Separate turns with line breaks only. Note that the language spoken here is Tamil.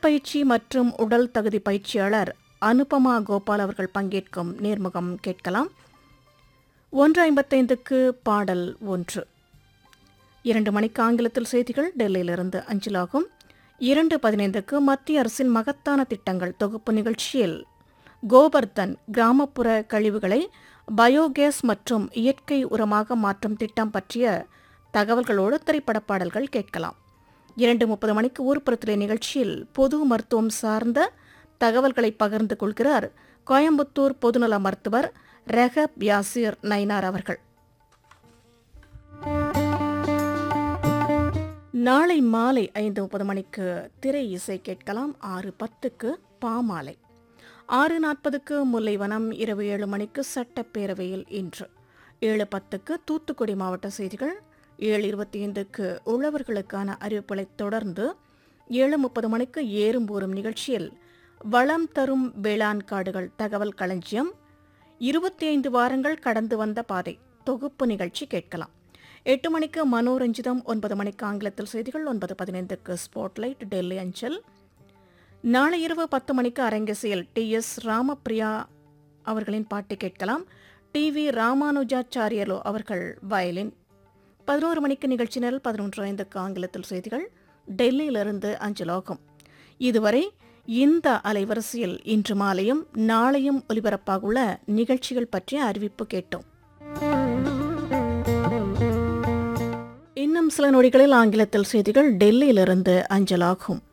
உடற்பயிற்சி மற்றும் உடல் தகுதி பயிற்சியாளர் அனுபமா கோபால் அவர்கள் பங்கேற்கும் நேர்முகம் கேட்கலாம் ஒன்று ஐம்பத்தைந்துக்கு பாடல் ஒன்று இரண்டு மணிக்கு ஆங்கிலத்தில் செய்திகள் டெல்லியிலிருந்து அஞ்சலாகும் இரண்டு பதினைந்துக்கு மத்திய அரசின் மகத்தான திட்டங்கள் தொகுப்பு நிகழ்ச்சியில் கோபர்தன் கிராமப்புற கழிவுகளை பயோகேஸ் மற்றும் இயற்கை உரமாக மாற்றும் திட்டம் பற்றிய தகவல்களோடு திரைப்பட பாடல்கள் கேட்கலாம் இரண்டு முப்பது மணிக்கு ஊர்ப்புறத்திலே நிகழ்ச்சியில் பொது மருத்துவம் சார்ந்த தகவல்களை பகிர்ந்து கொள்கிறார் கோயம்புத்தூர் பொதுநல மருத்துவர் ரெஹப் யாசிர் நைனார் அவர்கள் நாளை மாலை ஐந்து முப்பது மணிக்கு திரை இசை கேட்கலாம் ஆறு பத்துக்கு பாமாலை ஆறு நாற்பதுக்கு முல்லைவனம் இரவு ஏழு மணிக்கு சட்டப்பேரவையில் இன்று ஏழு பத்துக்கு தூத்துக்குடி மாவட்ட செய்திகள் ஏழு இருபத்தி ஐந்துக்கு உழவர்களுக்கான அறிவிப்புகளை தொடர்ந்து ஏழு முப்பது மணிக்கு ஏறும்போரும் நிகழ்ச்சியில் வளம் தரும் வேளாண் காடுகள் தகவல் களஞ்சியம் இருபத்தி ஐந்து வாரங்கள் கடந்து வந்த பாதை தொகுப்பு நிகழ்ச்சி கேட்கலாம் எட்டு மணிக்கு மனோரஞ்சிதம் ஒன்பது மணிக்கு ஆங்கிலத்தில் செய்திகள் ஒன்பது பதினைந்துக்கு ஸ்பாட்லைட் டெல்லி அஞ்சல் நாளை இரவு பத்து மணிக்கு அரங்கசியல் டி எஸ் ராமபிரியா அவர்களின் பாட்டு கேட்கலாம் டி வி ராமானுஜாச்சாரியலோ அவர்கள் வயலின் பதினோரு மணிக்கு நிகழ்ச்சி நேரில் பதினொன்று ஐந்துக்கு ஆங்கிலத்தில் செய்திகள் டெல்லியிலிருந்து அஞ்சலாகும் இதுவரை இந்த அலைவரிசையில் இன்று மாலையும் நாளையும் ஒலிபரப்பாகுள்ள நிகழ்ச்சிகள் பற்றிய அறிவிப்பு கேட்டோம் இன்னும் சில நொடிகளில் ஆங்கிலத்தில் செய்திகள் டெல்லியிலிருந்து அஞ்சலாகும்